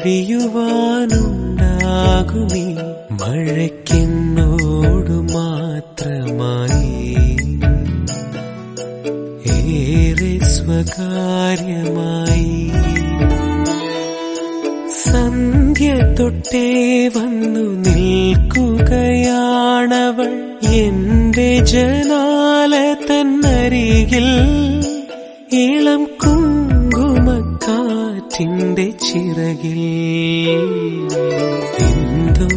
മൊഴിയുവാനുണ്ടാകുമീ മഴയ്ക്കെന്നോടു മാത്രമായി ഏറെ സ്വകാര്യമായി സന്ധ്യ തൊട്ടേ വന്നു നിൽക്കുകയാണവൾ എന്റെ ജനാല തന്നരികിൽ ഇളം കുങ്കുമക്കാറ്റിന്റെ ചിറകിൽ എന്തോ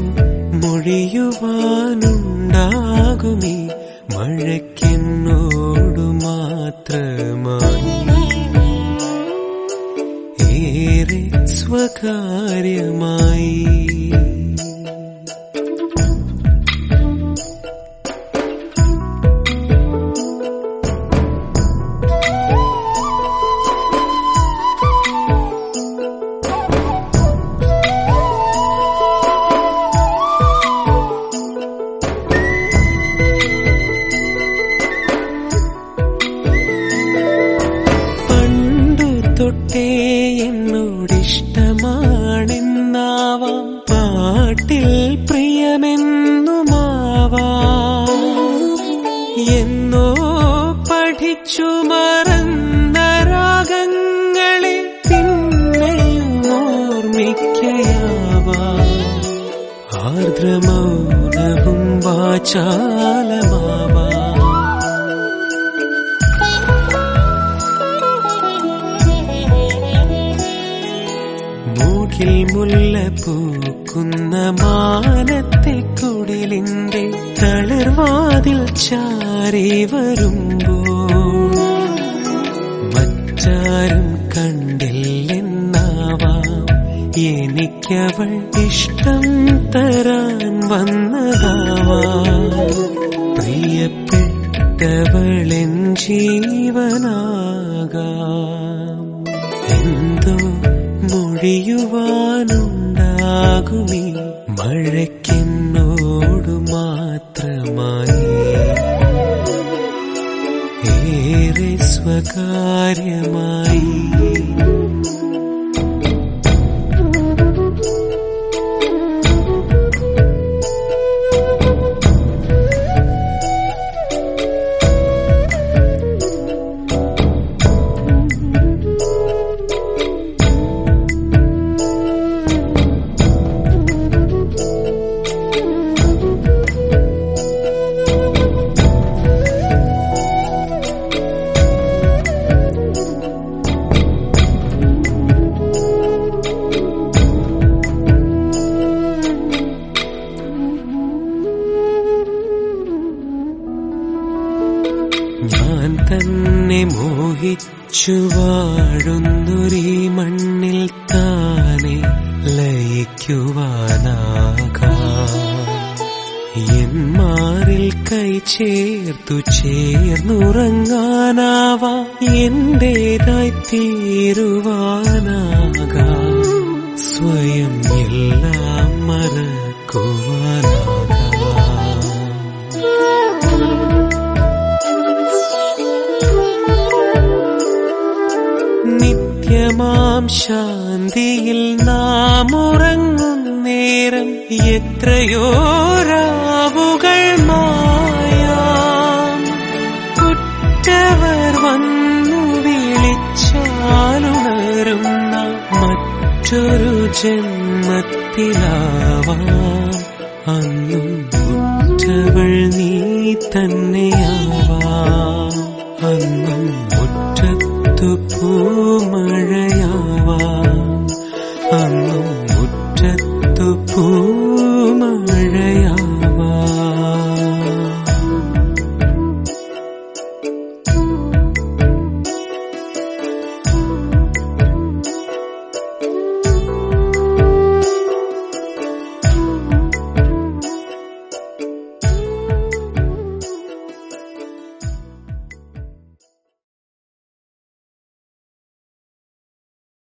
മൊഴിയുവാനുണ്ടാകുമീ മഴയ്ക്കെന്നോടു മാത്രമായി ഏറെ സ്വകാര്യമായി പണ്ടു തൊട്ടേ എന്നോടിഷ്ടമാണെന്നാവാം പാട്ടിൽ പ്രിയമെന്നുമാവാം എന്നോ പഠിച്ചു മറന്ന രാഗങ്ങളെ പിന്നെയും ഓർമ്മിക്കയാവാം ആർദ്രമൗനവും വാചാലമാവാം മൂക്കിൽ മുല്ല പൂക്കുന്ന മാനത്തെ കുടിലിന്റെ തളിർവാതിൽ ചാരി വരുമ്പോൾ മറ്റാരും കണ്ടില്ലെന്നാവാം എനിക്കവൾ ഇഷ്ടം തരാൻ വന്നതാവാം പ്രിയപ്പെട്ടവളെൻ ജീവനാകാം എന്തോ മൊഴിയുവാനുണ്ടാകുമീ മഴയ്ക്കെന്നോടു മാത്രമായി ഏറെ സ്വകാര്യമായി ഞാൻ തന്നെ മോഹിച്ചു വാഴുന്നൊരീ മണ്ണിൽ താനെ ലയിക്കുവാനാകാം എൻ മാറിൽ കൈ ചേർത്തു ചേർന്നുറങ്ങാനാവാ എന്റേതായി തീരുവാനാകാം സ്വയം എല്ലാം മറക്കുവാനാകാം നിത്യമാം ശാന്തിയിൽ നാം ഉറങ്ങും നേരം എത്രയോ രാവുകൾ മായാം കുറ്റവർ വന്നു വിളിച്ചാലുണരുന്ന മറ്റൊരു ജന്മത്തിലാവാം അന്നും കുറ്റവൾ നീ തന്നെയാവാം അന്നും മുറ്റത്തു പൂമ